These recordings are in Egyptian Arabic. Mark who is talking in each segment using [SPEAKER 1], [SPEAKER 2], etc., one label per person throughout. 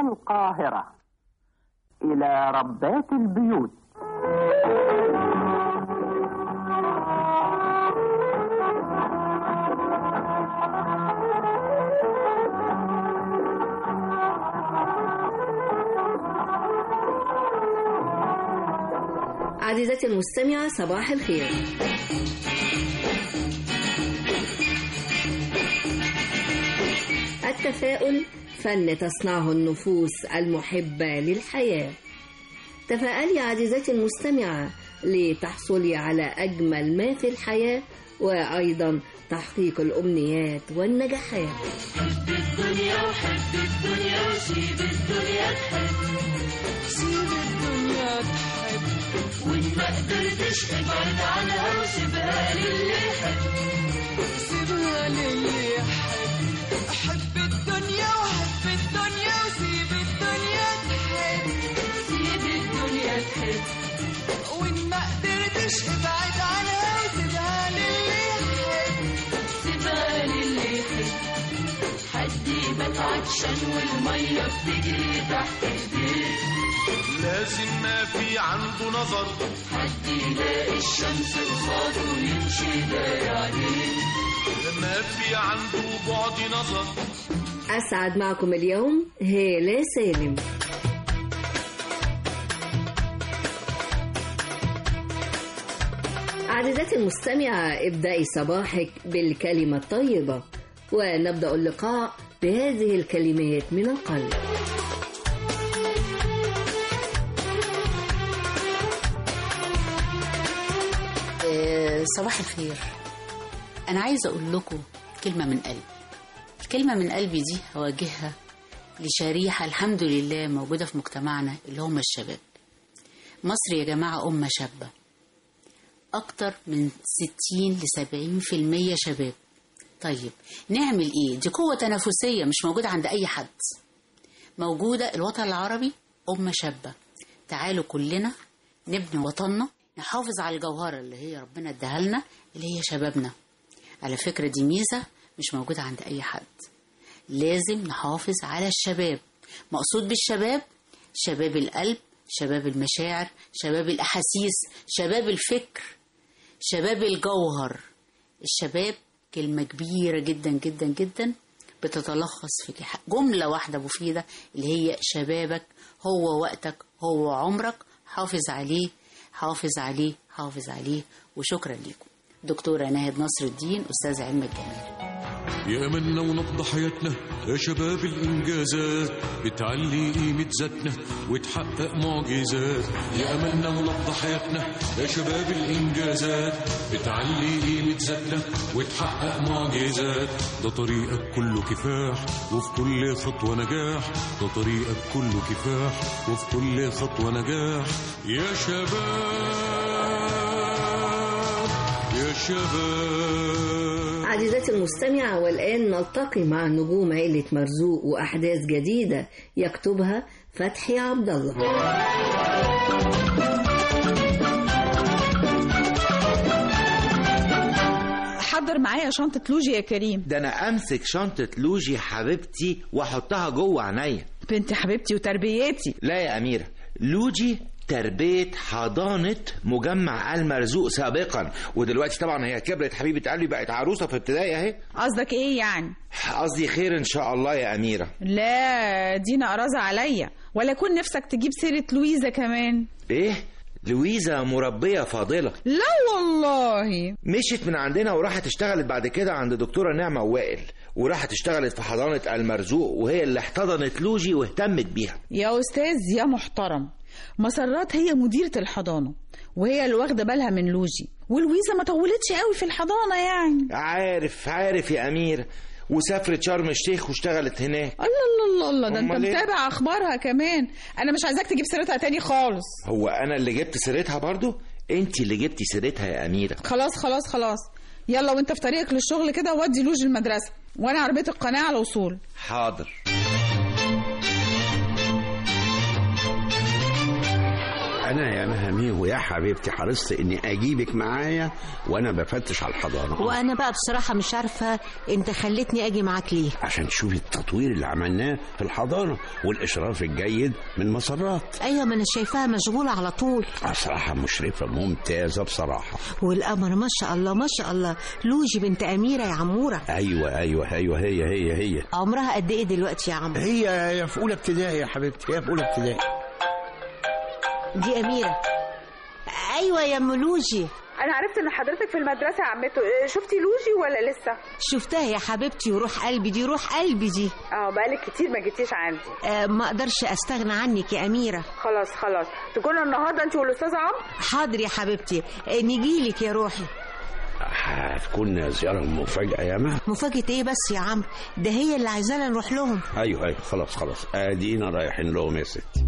[SPEAKER 1] القاهرة إلى ربات البيوت
[SPEAKER 2] عزيزتي المستمعة صباح الخير التفاؤل فن تصنعه النفوس المحبة للحياة تفائلي عزيزتي المستمعة لتحصلي على أجمل ما في الحياة وأيضا تحقيق الأمنيات والنجاحات
[SPEAKER 3] حب الدنيا وحب الدنيا وسيب الدنيا تحب سيب الدنيا تحب وإن ما قدرتش ابعد عنها وسيبها للي يحب سيبها للي يحب حب الدنيا وحب الدنيا وسيب الدنيا تحب سيب الدنيا تحب وإن ما قدرتش ابعد عنها وسيبها للي يحب سيبها للي يحب حد يبات عطشان والمية بتجري تحت ايديه
[SPEAKER 4] لازم ما في عنده نظر
[SPEAKER 3] حد يلاقي الشمس قصاده ويمشي داير عليه
[SPEAKER 4] ما في عنده بعد نظر
[SPEAKER 2] أسعد معكم اليوم هالة سالم عزيزتي المستمعة ابدأي صباحك بالكلمة الطيبة ونبدأ اللقاء بهذه الكلمات من القلب
[SPEAKER 5] آه، صباح الخير أنا عايزة أقول لكم كلمة من قلبي الكلمة من قلبي دي هواجهها لشريحة الحمد لله موجودة في مجتمعنا اللي هم الشباب مصر يا جماعة أمة شابة أكتر من 60 ل 70% شباب طيب نعمل إيه؟ دي قوة تنافسية مش موجودة عند أي حد موجودة الوطن العربي أمة شابة تعالوا كلنا نبني وطننا نحافظ على الجوهرة اللي هي ربنا اداها لنا اللي هي شبابنا على فكرة دي ميزة مش موجودة عند أي حد لازم نحافظ على الشباب مقصود بالشباب شباب القلب شباب المشاعر شباب الأحاسيس شباب الفكر شباب الجوهر الشباب كلمة كبيرة جدا جدا جدا بتتلخص في جملة واحدة مفيدة اللي هي شبابك هو وقتك هو عمرك حافظ عليه حافظ عليه حافظ عليه وشكرا لكم دكتورة ناهد نصر الدين أستاذ علم الجمال
[SPEAKER 6] يا منا ونبض حياتنا يا شباب الإنجازات بتعلي قيمة ذاتنا وتحقق معجزات يا منا ونبض حياتنا يا شباب الإنجازات بتعلي قيمة ذاتنا وتحقق معجزات ده طريقك كله كفاح وفي كل خطوة نجاح ده طريقك كله كفاح وفي كل خطوة نجاح يا شباب يا شباب
[SPEAKER 2] عزيزتي المستمعة والآن نلتقي مع نجوم عيلة مرزوق وأحداث جديدة يكتبها فتحي عبد الله
[SPEAKER 7] حضر معايا شنطة لوجي يا كريم
[SPEAKER 8] ده انا امسك شنطة لوجي حبيبتي واحطها جوه عينيا
[SPEAKER 7] بنت حبيبتي وتربيتي
[SPEAKER 8] لا يا اميرة لوجي تربية حضانة مجمع المرزوق سابقا ودلوقتي طبعا هي كبرت حبيبة قلبي بقت عروسة في ابتدائي اهي
[SPEAKER 7] قصدك ايه يعني
[SPEAKER 8] قصدي خير ان شاء الله يا اميرة
[SPEAKER 7] لا دي نقرزة عليا ولا يكون نفسك تجيب سيرة لويزا كمان
[SPEAKER 8] ايه لويزا مربية فاضلة
[SPEAKER 7] لا والله
[SPEAKER 8] مشيت من عندنا وراحت اشتغلت بعد كده عند دكتورة نعمة وائل وراحت اشتغلت في حضانة المرزوق وهي اللي احتضنت لوجي واهتمت بيها
[SPEAKER 7] يا أستاذ يا محترم مسرات هي مديرة الحضانة وهي اللي واخدة بالها من لوجي والويزا ما طولتش قوي في الحضانة يعني
[SPEAKER 8] عارف عارف يا أمير وسافرت شرم الشيخ واشتغلت هناك
[SPEAKER 7] الله الله الله الله ده انت
[SPEAKER 8] أمال إيه؟
[SPEAKER 7] متابع اخبارها كمان انا مش عايزاك تجيب سيرتها تاني خالص
[SPEAKER 8] هو أنا اللي جبت سيرتها برضو انت اللي جبتي سيرتها يا أميرة
[SPEAKER 7] خلاص خلاص خلاص يلا وانت في طريقك للشغل كده ودي لوجي المدرسة وانا عربية القناة على وصول
[SPEAKER 8] حاضر
[SPEAKER 9] انا يا مهامي ويا حبيبتي حرصت اني اجيبك معايا وانا بفتش على الحضانه
[SPEAKER 10] وانا بقى بصراحه مش عارفه انت خلتني اجي معاك ليه
[SPEAKER 9] عشان تشوفي التطوير اللي عملناه في الحضانه والاشراف الجيد من مسرات
[SPEAKER 10] ايوه ما انا شايفاها مشغوله على طول
[SPEAKER 9] صراحه مشرفه ممتازه بصراحه
[SPEAKER 10] والقمر ما شاء الله ما شاء الله لوجي بنت اميره يا عموره
[SPEAKER 9] ايوه ايوه ايوه هي هي هي
[SPEAKER 10] عمرها قد ايه دلوقتي يا عم
[SPEAKER 9] هي هي في اولى ابتدائي يا حبيبتي هي في اولى ابتدائي
[SPEAKER 10] دي اميره ايوه يا ام لوجي
[SPEAKER 11] انا عرفت ان حضرتك في المدرسه يا عمته إيه، شفتي لوجي ولا لسه
[SPEAKER 10] شفتها يا حبيبتي وروح قلبي دي روح قلبي دي
[SPEAKER 11] اه بقالك كتير ما جيتيش عندي
[SPEAKER 10] آه ما اقدرش استغنى عنك يا اميره
[SPEAKER 11] خلاص خلاص تكونوا النهارده انت والاستاذ عمرو
[SPEAKER 10] حاضر يا حبيبتي آه نجيلك يا روحي
[SPEAKER 9] هتكون زياره مفاجاه يا مها
[SPEAKER 10] مفاجاه ايه بس يا عم ده هي اللي عايزانا نروح لهم
[SPEAKER 9] ايوه ايوه خلاص خلاص ادينا رايحين لهم يا ستي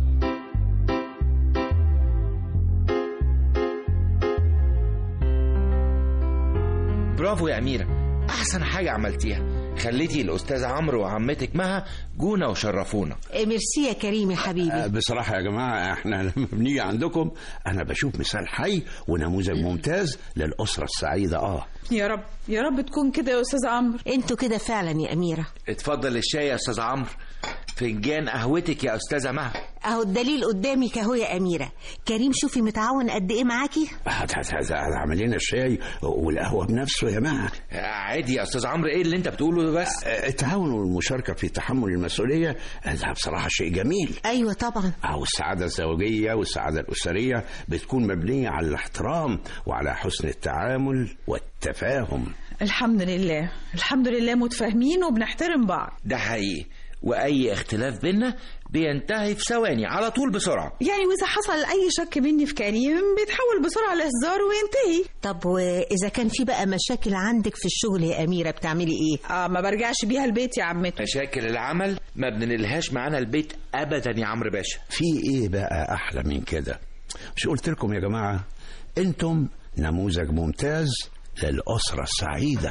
[SPEAKER 8] برافو يا أميرة أحسن حاجة عملتيها خليتي الأستاذ عمرو وعمتك مها جونا وشرفونا
[SPEAKER 10] آه ميرسي يا كريم يا حبيبي
[SPEAKER 9] آه، بصراحة يا جماعة احنا لما بنيجي عندكم أنا بشوف مثال حي ونموذج ممتاز للأسرة السعيدة آه
[SPEAKER 7] يا رب يا رب تكون كده يا استاذ عمرو
[SPEAKER 10] انتوا كده فعلا يا اميره
[SPEAKER 8] اتفضل الشاي يا أستاذ عمرو فنجان قهوتك يا أستاذة مها
[SPEAKER 10] اهو الدليل قدامك اهو يا اميره كريم شوفي متعاون قد ايه معاكي
[SPEAKER 9] عمل لنا الشاي والقهوة بنفسه يا مها
[SPEAKER 8] عادي يا أستاذ عمرو إيه اللي أنت بتقوله ده بس
[SPEAKER 9] آه، التعاون والمشاركة في تحمل المسؤولية آه، ده بصراحة شيء جميل
[SPEAKER 10] ايوه طبعا
[SPEAKER 9] أو السعادة الزوجية والسعادة الأسرية بتكون مبنية على الاحترام وعلى حسن التعامل والتفاهم
[SPEAKER 7] الحمد لله الحمد لله متفاهمين وبنحترم بعض
[SPEAKER 8] ده حقيقي وأي اختلاف بينا بينتهي في ثواني على طول بسرعة
[SPEAKER 7] يعني واذا حصل اي شك مني في كريم بيتحول بسرعه لهزار وينتهي
[SPEAKER 10] طب واذا كان في بقى مشاكل عندك في الشغل يا اميره بتعملي ايه
[SPEAKER 7] اه ما برجعش بيها البيت يا عمتي
[SPEAKER 8] مشاكل العمل ما بننلهاش معانا البيت أبدا يا عمرو باشا
[SPEAKER 9] في إيه بقى أحلى من كده مش قلت لكم يا جماعة أنتم نموذج ممتاز للأسرة السعيدة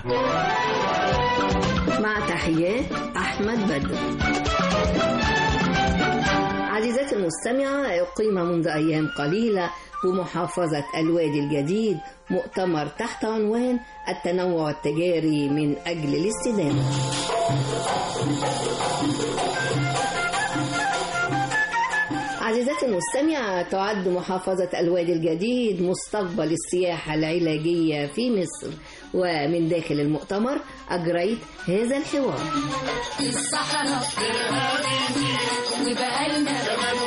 [SPEAKER 2] مع تحيات أحمد بدر عزيزاتي المستمعة أقيم منذ أيام قليلة بمحافظة الوادي الجديد مؤتمر تحت عنوان التنوع التجاري من أجل الاستدامة عزيزاتي المستمعة تعد محافظة الوادي الجديد مستقبل السياحة العلاجية في مصر ومن داخل المؤتمر أجريت هذا الحوار
[SPEAKER 3] الصحراء وبقالنا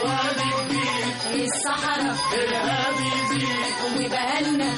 [SPEAKER 3] الصحراء وبقالنا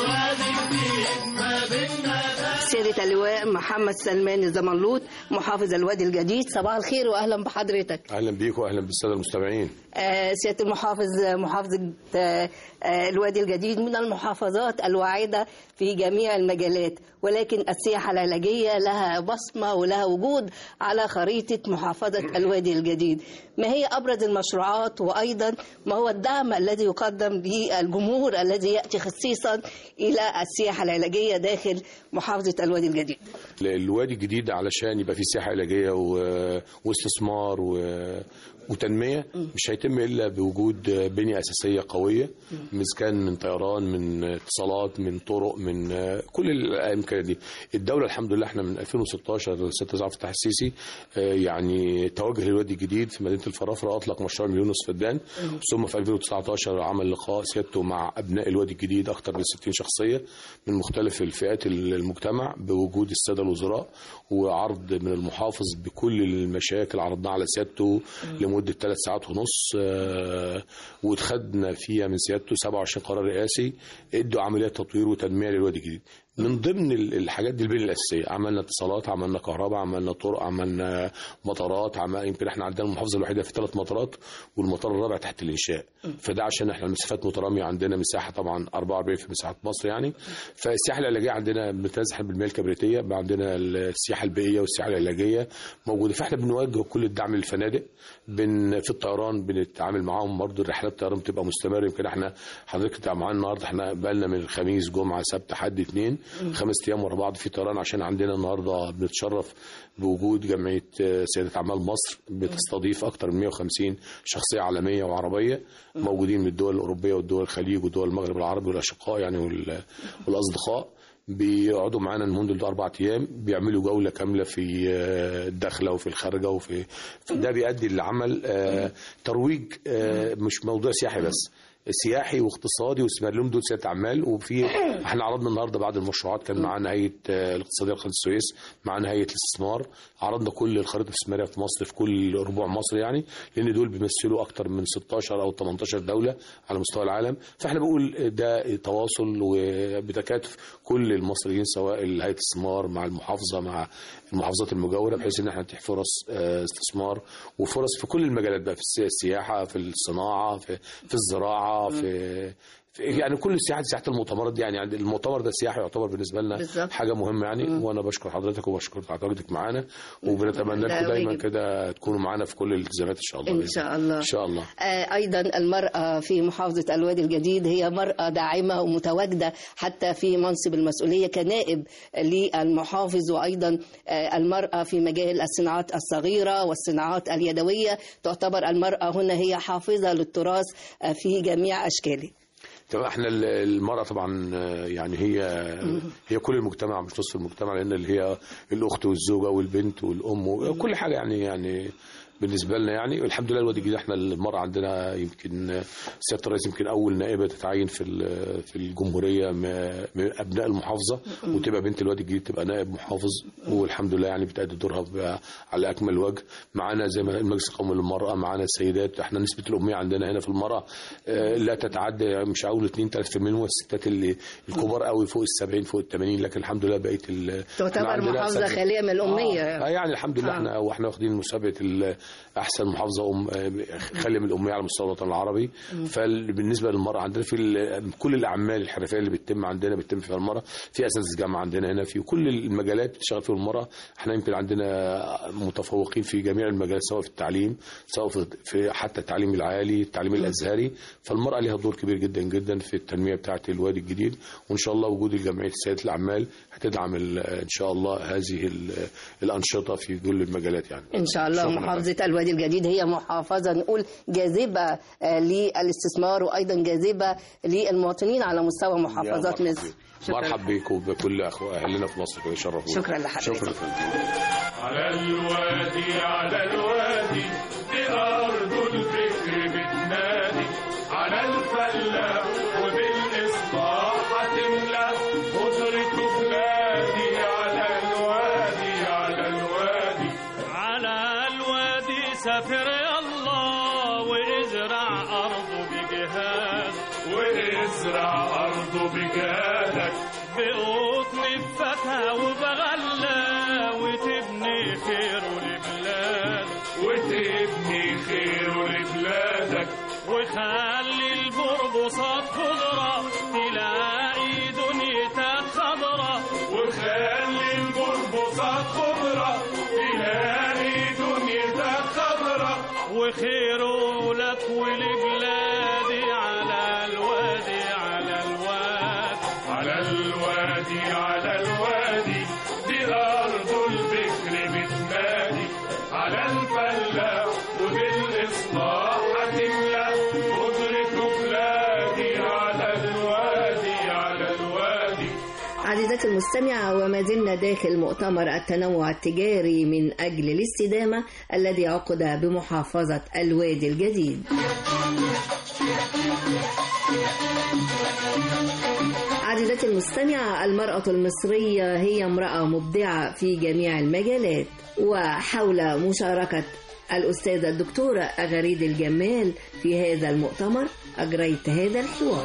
[SPEAKER 12] سيادة اللواء محمد سلمان الزمنلوط محافظ الوادي الجديد صباح الخير وأهلا بحضرتك
[SPEAKER 13] اهلا بيك واهلا بالساده المستمعين
[SPEAKER 12] آه، سيادة المحافظ محافظة آه، آه، الوادي الجديد من المحافظات الواعدة في جميع المجالات ولكن السياحة العلاجية لها بصمة ولها وجود على خريطة محافظة الوادي الجديد ما هي أبرز المشروعات وأيضا ما هو الدعم الذي يقدم للجمهور الذي يأتي خصيصا إلى السياحة العلاجية داخل محافظة الوادي الجديد
[SPEAKER 13] الوادي الجديد علشان يبقى فيه سياحه علاجيه و... واستثمار و... وتنميه مش هيتم الا بوجود بنيه اساسيه قويه اذا كان من طيران من اتصالات من طرق من كل الامكانيات دي الدوله الحمد لله احنا من 2016 ست عبد الفتاح السيسي آه، يعني توجه للوادي الجديد في مدينه الفرافره اطلق مشروع مليون نصف فدان ثم في 2019 عمل لقاء سيادته مع ابناء الوادي الجديد اكثر من 60 شخصيه من مختلف الفئات المجتمع بوجود الساده الوزراء وعرض من المحافظ بكل المشاكل عرضناها على سيادته لمده ثلاث ساعات ونص آه، واتخذنا فيها من سيادته 27 قرار رئاسي ادوا عمليات تطوير وتنميه للوادي الجديد من ضمن ال- الحاجات دي البنيه الاساسيه عملنا اتصالات عملنا كهرباء عملنا طرق عملنا مطارات عمل يمكن احنا عندنا المحافظه الوحيده في ثلاث مطارات والمطار الرابع تحت الانشاء فده عشان احنا المسافات متراميه عندنا مساحه طبعا 44 في مساحه مصر يعني فالسياحه العلاجيه عندنا بتزحم بالمياه الكبريتيه بقى عندنا السياحه البيئيه والسياحه العلاجيه موجوده فاحنا بنوجه كل الدعم للفنادق بن في الطيران بنتعامل معاهم برضه الرحلات الطيران بتبقى مستمره يمكن احنا حضرتك بتبقى معانا النهارده احنا بقالنا من الخميس جمعه سبت حد اثنين خمس ايام ورا بعض في طيران عشان عندنا النهارده بنتشرف بوجود جمعيه آه، سياده اعمال مصر بتستضيف اكثر من 150 شخصيه عالميه وعربيه موجودين من الدول الاوروبيه والدول الخليج ودول المغرب العربي والاشقاء يعني وال- والاصدقاء بيقعدوا معانا لمده اربع ايام بيعملوا جوله كامله في آه، الداخله وفي الخارجه وفي ده بيؤدي لعمل آه، ترويج آه، مش موضوع سياحي بس سياحي واقتصادي واستثمار دول سياده اعمال وفي احنا عرضنا النهارده بعد المشروعات كان معانا هيئه آه، الاقتصاديه لقناه السويس معانا هيئه الاستثمار عرضنا كل الخرائط الاستثماريه في مصر في كل ربوع مصر يعني لان دول بيمثلوا اكتر من 16 او 18 دوله على مستوى العالم فاحنا بنقول ده تواصل وبتكاتف كل المصريين سواء هيئه الاستثمار مع المحافظه مع المحافظات المجاوره بحيث ان احنا نتيح فرص آه، استثمار وفرص في كل المجالات بقى في السي- السياحه في الصناعه في في الزراعه في في- يعني كل السياحه سياحه المؤتمرات دي يعني يعني المؤتمر ده سياحي يعتبر بالنسبه لنا
[SPEAKER 12] بالظبط.
[SPEAKER 13] حاجه مهمه يعني وانا بشكر حضرتك وبشكر تواجدك معانا وبنتمنى
[SPEAKER 12] ده
[SPEAKER 13] لكم دايما
[SPEAKER 12] واجب.
[SPEAKER 13] كده تكونوا معانا في كل الالتزامات ان شاء الله
[SPEAKER 12] إن
[SPEAKER 13] بإذن
[SPEAKER 12] شاء الله.
[SPEAKER 13] ان شاء الله
[SPEAKER 12] آه، أيضا المرأة في محافظة الوادي الجديد هي مرأة داعمة ومتواجدة حتى في منصب المسؤولية كنائب للمحافظ وأيضا آه، المرأة في مجال الصناعات الصغيرة والصناعات اليدوية تعتبر المرأة هنا هي حافظة للتراث آه، في جميع أشكاله
[SPEAKER 13] طبعا احنا ال- المرأة طبعا آه، يعني هي هي كل المجتمع مش نصف المجتمع لان اللي هي الاخت والزوجة والبنت والام وكل حاجة يعني يعني بالنسبة لنا يعني والحمد لله الوادي الجديد احنا المرأة عندنا يمكن سيادة الرئيس يمكن أول نائبة تتعين في ال- في الجمهورية م- من أبناء المحافظة وتبقى بنت الوادي الجديد تبقى نائب محافظ والحمد لله يعني بتأدي دورها ب- على أكمل وجه معانا زي ما المجلس القومي للمرأة معانا السيدات احنا نسبة الأمية عندنا هنا في المرأة آه، لا تتعدى مش هقول 2 3% من الستات اللي الكبار قوي فوق ال 70 فوق ال 80 لكن الحمد لله بقيت ال-
[SPEAKER 12] تعتبر
[SPEAKER 13] احنا عندنا
[SPEAKER 12] محافظة
[SPEAKER 13] سبعين.
[SPEAKER 12] خالية من الأمية
[SPEAKER 13] آه. آه يعني الحمد لله
[SPEAKER 12] آه.
[SPEAKER 13] احنا واحنا واخدين مسابقه ال- احسن محافظه ام آه، خاليه من الاميه على مستوى الوطن العربي فبالنسبه للمراه عندنا في ال- كل الاعمال الحرفيه اللي بتتم عندنا بتتم فيها المراه في اساتذه جامعه عندنا هنا في كل المجالات بتشتغل فيها المراه احنا يمكن عندنا متفوقين في جميع المجالات سواء في التعليم سواء في- في حتى التعليم العالي التعليم الازهري فالمراه لها دور كبير جدا جدا في التنميه بتاعه الوادي الجديد وان شاء الله وجود الجمعيه سياده الاعمال هتدعم ال- ان شاء الله هذه ال- الانشطه في كل المجالات يعني
[SPEAKER 12] إن شاء الله
[SPEAKER 13] شكراً.
[SPEAKER 12] محافظة الوادي الجديد هي محافظة نقول جاذبة آه، للاستثمار وأيضا جاذبة للمواطنين على مستوى محافظات
[SPEAKER 13] يا
[SPEAKER 12] مصر
[SPEAKER 13] مرحب بيكم وبكل اخو اهلنا في مصر كده يشرفونا
[SPEAKER 12] شكراً لحضرتك.
[SPEAKER 13] شكرا
[SPEAKER 4] على الوادي على الوادي دي أرض الفكر بتنادي على الفلاح وبالإصلاح هتملى قدرته بلادي على الوادي على الوادي
[SPEAKER 14] على الوادي سافر يا الله وازرع أرضه بجهاد
[SPEAKER 4] وازرع أرضه بجهادك
[SPEAKER 14] بقطن بفتها وبغلة وتبني خيره لبلاد
[SPEAKER 4] وتبني خيره لبلادك
[SPEAKER 14] وخلي البربصات خضرة تلاقي دنيتك خضرة
[SPEAKER 4] وخلي البربصات خضرة تلاقي دنيتك خضرة
[SPEAKER 14] وخيره لك ولبلادي على الوادي على الوادي
[SPEAKER 4] على الوادي على الوادي دي أرض البكر بتنادي على الفلاح وبالإصلاح هتملى قدرته بلادي على الوادي على الوادي
[SPEAKER 2] عزيزتي المستمعة وما زلنا داخل مؤتمر التنوع التجاري من أجل الاستدامة الذي عقد بمحافظة الوادي الجديد عزيزتي المستمعة المرأة المصرية هي امرأة مبدعة في جميع المجالات وحول مشاركة الأستاذة الدكتورة أغريد الجمال في هذا المؤتمر أجريت هذا الحوار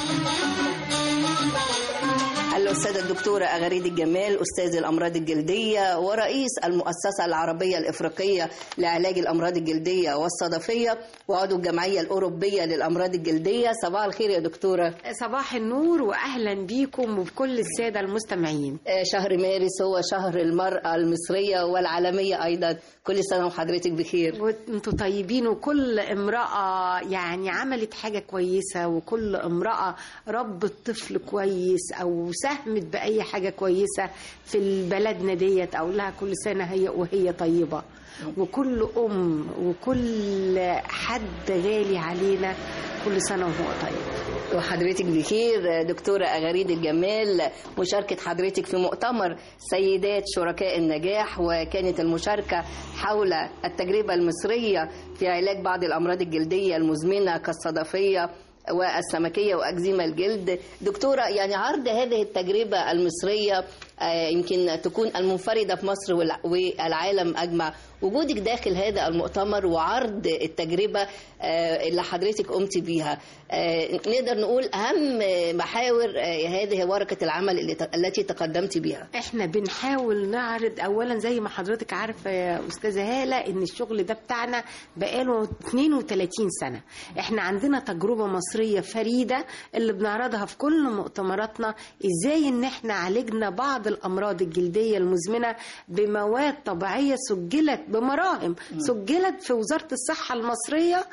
[SPEAKER 12] الأستاذة الدكتورة أغريد الجمال أستاذ الأمراض الجلدية ورئيس المؤسسة العربية الإفريقية لعلاج الأمراض الجلدية والصدفية وعضو الجمعية الأوروبية للأمراض الجلدية صباح الخير يا دكتورة
[SPEAKER 15] صباح النور واهلا بيكم وبكل الساده المستمعين
[SPEAKER 12] آه، شهر مارس هو شهر المرأة المصرية والعالمية أيضا كل سنة وحضرتك بخير
[SPEAKER 15] وانتوا طيبين وكل امرأة يعني عملت حاجة كويسة وكل امرأة ربت طفل كويس أو ساهمت باي حاجه كويسه في بلدنا ديت اقول لها كل سنه هي وهي طيبه وكل ام وكل حد غالي علينا كل سنه وهو طيب
[SPEAKER 12] وحضرتك بخير دكتورة أغاريد الجمال مشاركة حضرتك في مؤتمر سيدات شركاء النجاح وكانت المشاركة حول التجربة المصرية في علاج بعض الأمراض الجلدية المزمنة كالصدفية والسمكية وأكزيما الجلد دكتورة يعني عرض هذه التجربة المصرية آه، يمكن تكون المنفردة في مصر والع- والعالم أجمع وجودك داخل هذا المؤتمر وعرض التجربة آه، اللي حضرتك قمت بيها آه، نقدر نقول أهم محاور آه، هذه ورقة العمل اللي ت- التي تقدمت بها
[SPEAKER 15] احنا بنحاول نعرض اولا زي ما حضرتك عارفه يا استاذه هاله ان الشغل ده بتاعنا بقاله 32 سنه احنا عندنا تجربه مصريه فريده اللي بنعرضها في كل مؤتمراتنا ازاي ان احنا عالجنا بعض الامراض الجلديه المزمنه بمواد طبيعيه سجلت بمراهم سجلت في وزاره الصحه المصريه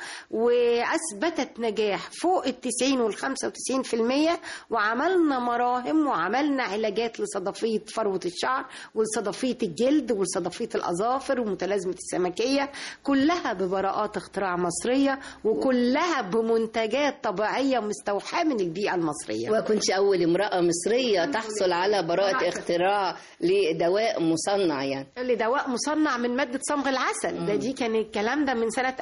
[SPEAKER 15] واثبتت نجاح فوق ال 90 وال 95% وعملنا مراهم وعملنا علاجات لصدفيه فروه الشعر ولصدفيه الجلد ولصدفيه الاظافر ومتلازمه السمكيه كلها ببراءات اختراع مصريه وكلها بمنتجات طبيعيه مستوحاه من البيئه المصريه
[SPEAKER 12] وكنت أول امرأة مصرية تحصل على براءة اختراع لدواء مصنع يعني
[SPEAKER 15] لدواء مصنع من مادة صمغ العسل ده دي كان الكلام ده من سنة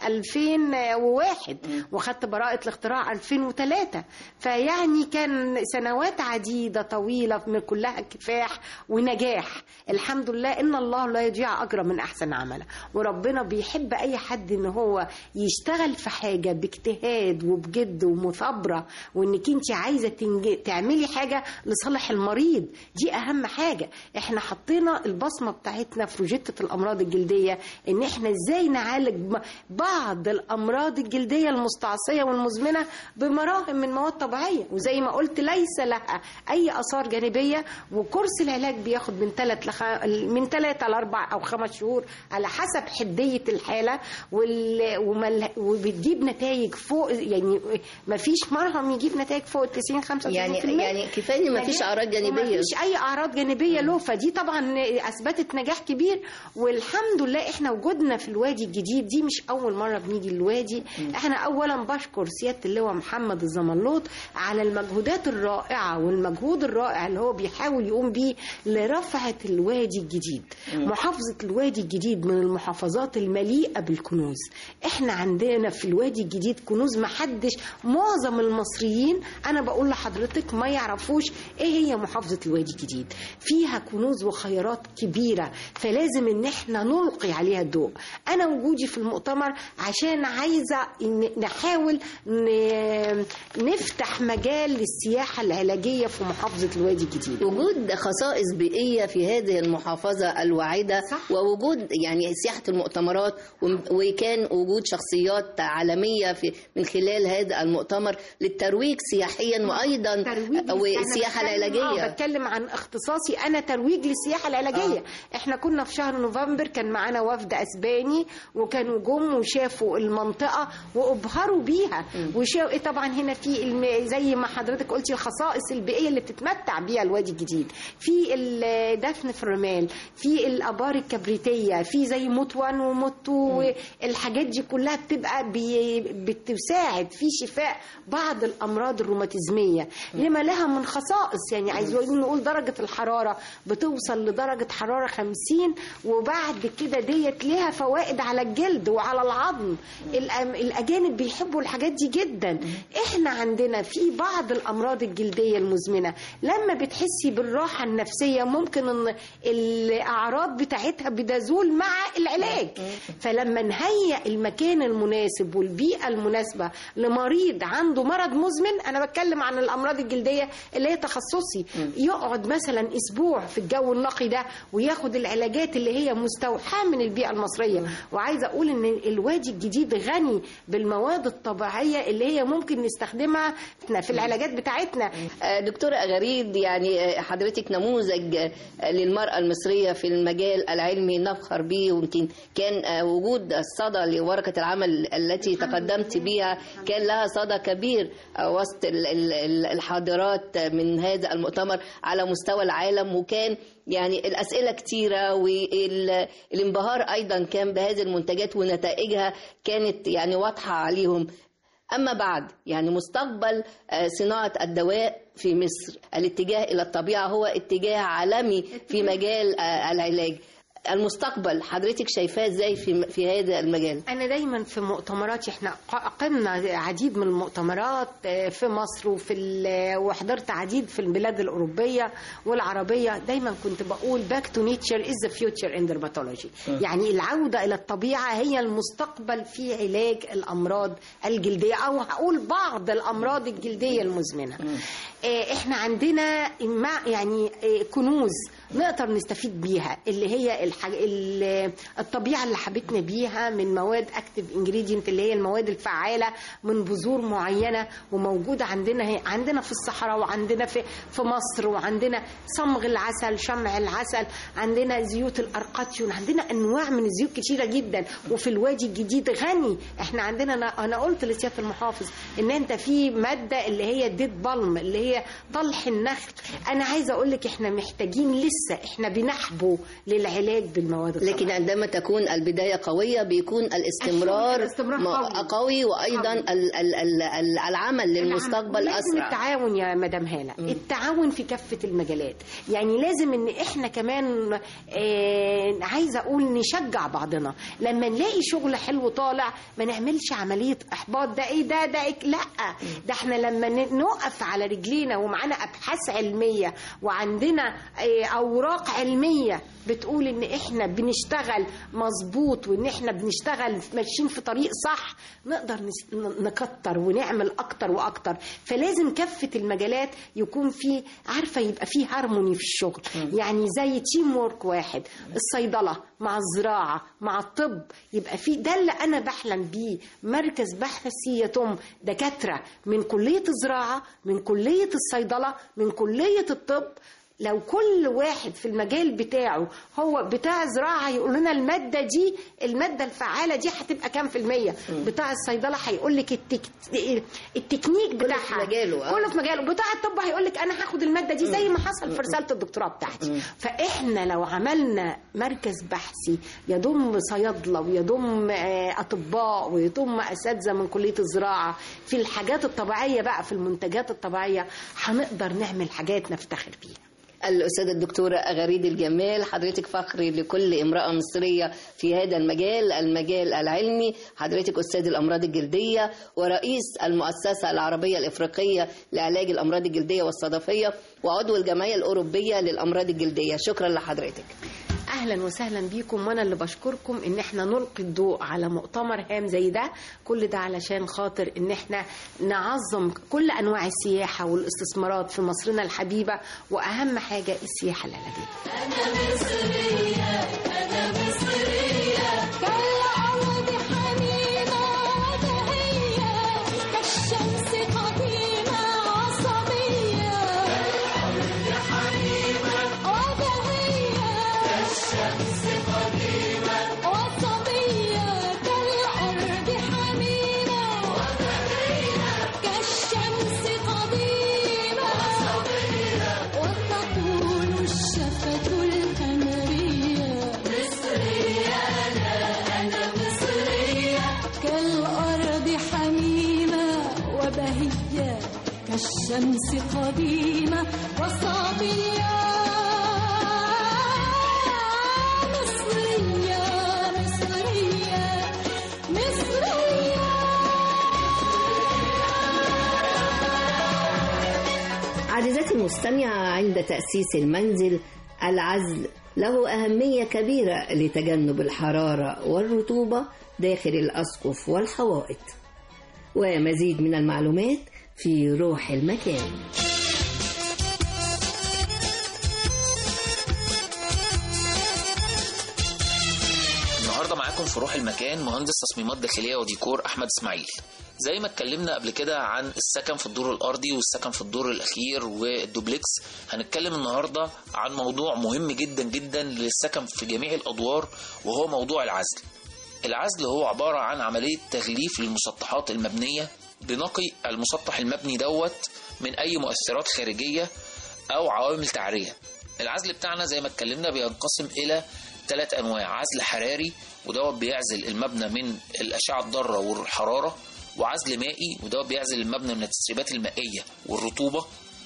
[SPEAKER 15] 2001 وخدت براءة الاختراع 2003 فيعني كان سنوات عديدة طويلة من كلها كفاح ونجاح الحمد لله إن الله لا يضيع أجر من أحسن عمله وربنا بيحب أي حد إن هو يشتغل في حاجة باجتهاد وبجد ومثابرة وإنك أنت عايزة تنج... تعملي حاجة لصالح المريض دي أهم حاجة احنا حطينا البصمة بتاعتنا في روجيتة الأمراض الجلدية إن احنا إزاي نعالج ب- بعض الأمراض الجلدية المستعصية والمزمنة بمراهم من مواد طبيعية وزي ما قلت ليس لها أي آثار جانبية وكورس العلاج بياخد من ثلاث لخ... من ثلاثة لأربع أو خمس شهور على حسب حدية الحالة وال... ومل... وبتجيب نتائج فوق يعني ما فيش مرهم يجيب نتائج فوق ال 90 95%
[SPEAKER 12] يعني يعني كفايه إن مفيش اعراض جانبيه
[SPEAKER 15] ما فيش اي اعراض جانبيه له فدي طبعا اثبتت نجاح كبير والحمد لله احنا وجودنا في الوادي الجديد دي مش اول مره بنيجي الوادي احنا اولا بشكر سياده اللواء محمد الزملوط على المجهودات الرائعه والمجهود الرائع اللي هو بيحاول يقوم بيه لرفعه الوادي الجديد محافظه الوادي الجديد من المحافظات المليئه بالكنوز احنا عندنا في الوادي الجديد كنوز محدش معظم المصريين انا بقول لحضرتك ما يعرفوش ايه هي محافظه الوادي الجديد فيها كنوز وخيرات كبيره فلازم ان احنا نلقي عليها الضوء انا وجودي في المؤتمر عشان عايزه إن نحاول ن- نفتح مجال للسياحه العلاجيه في محافظه الوادي الجديد
[SPEAKER 12] وجود خصائص بيئية في هذه المحافظة الوعيدة صح. ووجود يعني سياحة المؤتمرات وم- وكان وجود شخصيات عالمية في من خلال هذا المؤتمر للترويج سياحيا وأيضا والسياحة
[SPEAKER 15] أنا بتكلم-
[SPEAKER 12] العلاجية
[SPEAKER 15] اه بتكلم عن اختصاصي انا ترويج للسياحه العلاجيه آه. احنا كنا في شهر نوفمبر كان معانا وفد اسباني وكانوا جم وشافوا المنطقه وابهروا بيها وشافوا طبعا هنا في الم... زي ما حضرتك قلتي الخصائص البيئيه اللي بتتمتع بيها الوادي الجديد في الدفن في الرمال في الابار الكبريتيه في زي موت 1 وموت 2 الحاجات دي كلها بتبقى بي... بتساعد في شفاء بعض الامراض الروماتيزميه لما لها من خصائص يعني عايزين نقول درجه الحراره بتوصل لدرجه حراره 50 وبعد كده ديت ليها فوائد على الجلد وعلى العظم الأم- الاجانب بيحبوا الحاجات دي جدا احنا عندنا في بعض الامراض الجلديه المزمنه لما بتحسي بالراحه النفسيه ممكن ان الاعراض بتاعتها بتزول مع العلاج فلما نهيئ المكان المناسب والبيئه المناسبه لمريض عنده مرض مزمن انا بتكلم عن الامراض الجلديه اللي هي تخصصي يقعد مثلا اسبوع في الجو النقي ده وياخد العلاجات اللي هي مستوحاه من من البيئه المصريه وعايزه اقول ان الوادي الجديد غني بالمواد الطبيعيه اللي هي ممكن نستخدمها في العلاجات بتاعتنا
[SPEAKER 12] آه، دكتورة أغاريد يعني آه، حضرتك نموذج آه، للمرأة المصرية في المجال العلمي نفخر به ويمكن كان آه، وجود الصدى لورقة العمل التي تقدمت بها كان لها صدى كبير آه، وسط ال- ال- ال- الحاضرات من هذا المؤتمر على مستوى العالم وكان يعني الأسئلة كتيرة والانبهار أيضا كان بهذه المنتجات ونتائجها كانت يعني واضحة عليهم أما بعد يعني مستقبل آه، صناعة الدواء في مصر الاتجاه إلى الطبيعة هو اتجاه عالمي في مجال آه، العلاج المستقبل حضرتك شايفاه ازاي في في هذا المجال
[SPEAKER 15] انا دايما في مؤتمراتي احنا قمنا عديد من المؤتمرات آه، في مصر وفي ال- وحضرت عديد في البلاد الاوروبيه والعربيه دايما كنت بقول باك تو نيتشر از ذا فيوتشر ان درماتولوجي
[SPEAKER 16] م.
[SPEAKER 15] يعني العوده الى الطبيعه هي المستقبل في علاج الامراض الجلديه او هقول بعض الامراض الجلديه المزمنه آه، احنا عندنا مع يعني آه، كنوز نقدر نستفيد بيها اللي هي الحاج... ال- الطبيعه اللي حبتنا بيها من مواد اكتف انجريدينت اللي هي المواد الفعاله من بذور معينه وموجوده عندنا هي عندنا في الصحراء وعندنا في في مصر وعندنا صمغ العسل شمع العسل عندنا زيوت الارقاتيون عندنا انواع من الزيوت كتيره جدا وفي الوادي الجديد غني احنا عندنا انا, أنا قلت لسياده المحافظ ان انت في ماده اللي هي الديد بالم اللي هي طلح النخل انا عايزه اقول لك احنا محتاجين لسه احنا بنحبو للعلاج بالمواد الطبيعيه
[SPEAKER 12] لكن عندما تكون البداية قوية بيكون الاستمرار,
[SPEAKER 15] الاستمرار
[SPEAKER 12] م-
[SPEAKER 15] قوي.
[SPEAKER 12] قوي وأيضا ال- ال- ال- ال- العمل للمستقبل
[SPEAKER 15] لازم
[SPEAKER 12] أسرع
[SPEAKER 15] التعاون يا مدام هالة التعاون في كافة المجالات يعني لازم ان احنا كمان آه عايزة اقول نشجع بعضنا لما نلاقي شغل حلو طالع ما نعملش عملية احباط ده ايه ده ده إيه لا ده احنا لما ن- نقف على رجلينا ومعانا ابحاث علمية وعندنا آه اوراق علمية بتقول ان احنا بنشتغل مظبوط وان احنا بنشتغل ماشيين في طريق صح نقدر نس- ن- نكتر ونعمل اكتر واكتر فلازم كافة المجالات يكون في عارفة يبقى في هارموني في الشغل يعني زي تيم وورك واحد الصيدلة مع الزراعة مع الطب يبقى في ده اللي انا بحلم بيه مركز بحثي يتم دكاترة من كلية الزراعة من كلية الصيدلة من كلية الطب لو كل واحد في المجال بتاعه هو بتاع زراعة يقول لنا المادة دي المادة الفعالة دي هتبقى كام في المية بتاع الصيدلة هيقول لك التك... التكنيك بتاعها
[SPEAKER 12] في مجاله، آه.
[SPEAKER 15] كله في مجاله بتاع الطب هيقول لك انا هاخد المادة دي زي ما حصل في رسالة الدكتوراه بتاعتي فاحنا لو عملنا مركز بحثي يضم صيادلة ويضم آه، اطباء ويضم اساتذة من كلية الزراعة في الحاجات الطبيعية بقى في المنتجات الطبيعية هنقدر نعمل حاجات نفتخر بيها
[SPEAKER 12] الأستاذة الدكتورة أغاريد الجمال حضرتك فخر لكل امرأة مصرية في هذا المجال المجال العلمي حضرتك أستاذ الأمراض الجلدية ورئيس المؤسسة العربية الإفريقية لعلاج الأمراض الجلدية والصدفية وعضو الجمعية الأوروبية للأمراض الجلدية شكرا لحضرتك
[SPEAKER 15] اهلا وسهلا بيكم وانا اللي بشكركم ان احنا نلقي الضوء على مؤتمر هام زي ده كل ده علشان خاطر ان احنا نعظم كل انواع السياحه والاستثمارات في مصرنا الحبيبه واهم حاجه السياحه العلاجيه
[SPEAKER 3] أنا مصرية أنا مصرية كالأرض حنينة وبهية كالشمس قديمة عصبية كالأرض حنينة وبهية كالشمس قديمة وصبية كالأرض حنينة وبهية كالشمس قديمة وصبية وتطول الشفة القمرية مصرية أنا أنا مصرية كالأرض حميمة وبهية كالشمس قديمة وصبية مصرية مصرية مصرية
[SPEAKER 2] عزيزتي المستمعة عند تأسيس المنزل العزل له أهمية كبيرة لتجنب الحرارة والرطوبة داخل الأسقف والحوائط ومزيد من المعلومات في روح المكان
[SPEAKER 16] في روح المكان مهندس تصميمات داخليه وديكور احمد اسماعيل زي ما اتكلمنا قبل كده عن السكن في الدور الارضي والسكن في الدور الاخير والدوبلكس هنتكلم النهارده عن موضوع مهم جدا جدا للسكن في جميع الادوار وهو موضوع العزل العزل هو عباره عن عمليه تغليف للمسطحات المبنيه بنقي المسطح المبني دوت من اي مؤثرات خارجيه او عوامل تعريه العزل بتاعنا زي ما اتكلمنا بينقسم الى ثلاث انواع عزل حراري ودوت بيعزل المبنى من الاشعه الضاره والحراره وعزل مائي ودوت بيعزل المبنى من التسريبات المائيه والرطوبه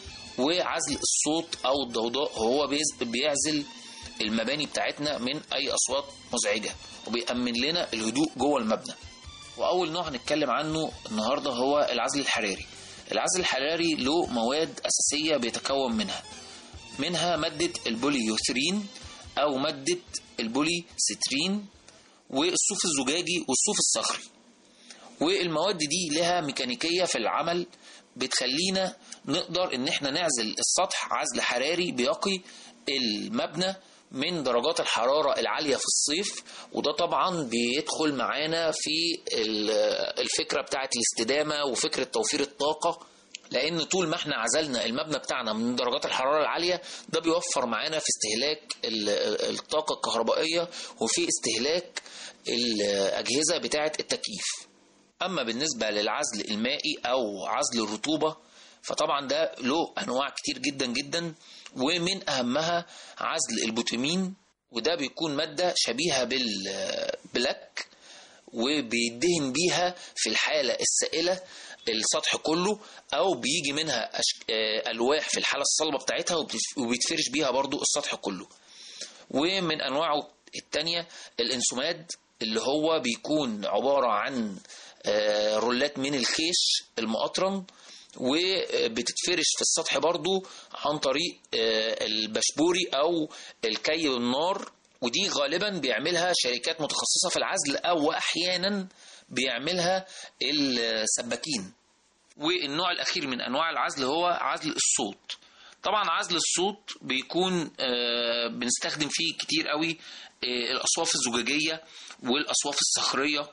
[SPEAKER 16] وعزل الصوت او الضوضاء هو بيز- بيعزل المباني بتاعتنا من اي اصوات مزعجه وبيأمن لنا الهدوء جوه المبنى واول نوع هنتكلم عنه النهارده هو العزل الحراري العزل الحراري له مواد اساسيه بيتكون منها منها ماده البوليوثرين او ماده البولي سترين والصوف الزجاجي والصوف الصخري والمواد دي لها ميكانيكيه في العمل بتخلينا نقدر ان احنا نعزل السطح عزل حراري بيقي المبنى من درجات الحرارة العالية في الصيف وده طبعا بيدخل معانا في ال- الفكرة بتاعت الاستدامة وفكرة توفير الطاقة لأن طول ما احنا عزلنا المبنى بتاعنا من درجات الحرارة العالية ده بيوفر معانا في استهلاك ال- الطاقة الكهربائية وفي استهلاك الأجهزة بتاعة التكييف أما بالنسبة للعزل المائي أو عزل الرطوبة فطبعا ده له أنواع كتير جدا جدا ومن أهمها عزل البوتامين وده بيكون مادة شبيهة بالبلاك وبيدهن بيها في الحالة السائلة السطح كله أو بيجي منها أشك... آه، ألواح في الحالة الصلبة بتاعتها وبتف- وبيتفرش بيها برضو السطح كله ومن أنواعه التانية الإنسوماد اللي هو بيكون عبارة عن آه، رولات من الخيش المقطرن وبتتفرش في السطح برضو عن طريق آه، البشبوري أو الكي والنار ودي غالبا بيعملها شركات متخصصة في العزل أو أحيانا بيعملها السباكين والنوع الأخير من أنواع العزل هو عزل الصوت طبعا عزل الصوت بيكون آه، بنستخدم فيه كتير قوي آه، الأصواف الزجاجية والأصواف الصخرية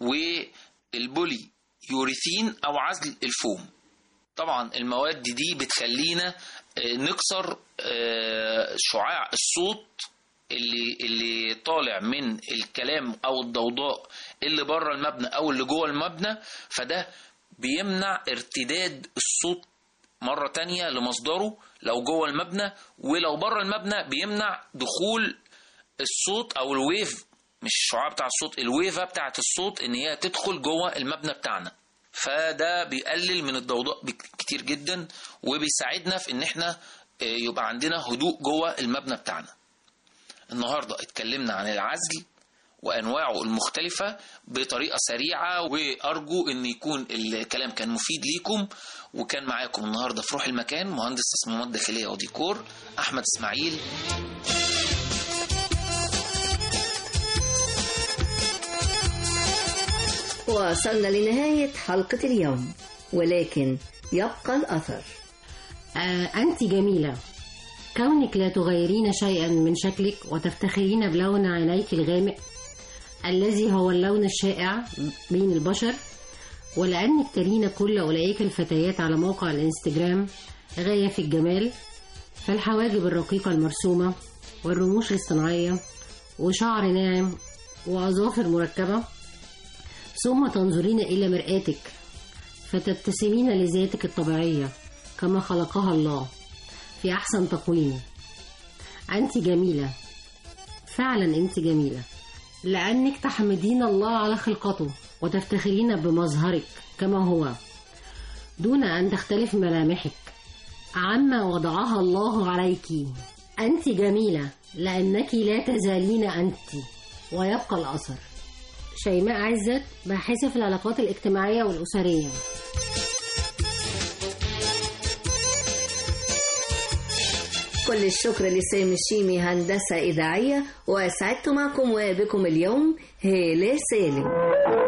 [SPEAKER 16] والبولي يوريثين أو عزل الفوم طبعا المواد دي بتخلينا آه، نكسر آه، شعاع الصوت اللي اللي طالع من الكلام او الضوضاء اللي بره المبنى او اللي جوه المبنى فده بيمنع ارتداد الصوت مرة تانية لمصدره لو جوه المبنى ولو بره المبنى بيمنع دخول الصوت او الويف مش الشعاع بتاع الصوت الويفة بتاعت الصوت ان هي تدخل جوه المبنى بتاعنا فده بيقلل من الضوضاء بك- كتير جدا وبيساعدنا في ان احنا آه، يبقى عندنا هدوء جوه المبنى بتاعنا النهارده اتكلمنا عن العزل وانواعه المختلفه بطريقه سريعه وارجو ان يكون الكلام كان مفيد ليكم وكان معاكم النهارده في روح المكان مهندس تصميمات داخليه وديكور احمد اسماعيل
[SPEAKER 2] وصلنا لنهاية حلقة اليوم ولكن يبقى الأثر
[SPEAKER 17] آه أنت جميلة كونك لا تغيرين شيئا من شكلك وتفتخرين بلون عينيك الغامق الذي هو اللون الشائع بين البشر ولأنك ترين كل أولئك الفتيات على موقع الإنستجرام غاية في الجمال فالحواجب الرقيقة المرسومة والرموش الاصطناعية وشعر ناعم وأظافر مركبة ثم تنظرين إلى مرآتك فتبتسمين لذاتك الطبيعية كما خلقها الله في أحسن تقويم أنت جميلة فعلا أنت جميلة لأنك تحمدين الله على خلقته وتفتخرين بمظهرك كما هو دون أن تختلف ملامحك عما وضعها الله عليك أنت جميلة لأنك لا تزالين أنت ويبقى الأثر شيماء عزت باحثة في العلاقات الاجتماعية والأسرية
[SPEAKER 2] كل الشكر لسامي الشيمي هندسة إذاعية وأسعدت معكم وبكم اليوم هالة سالم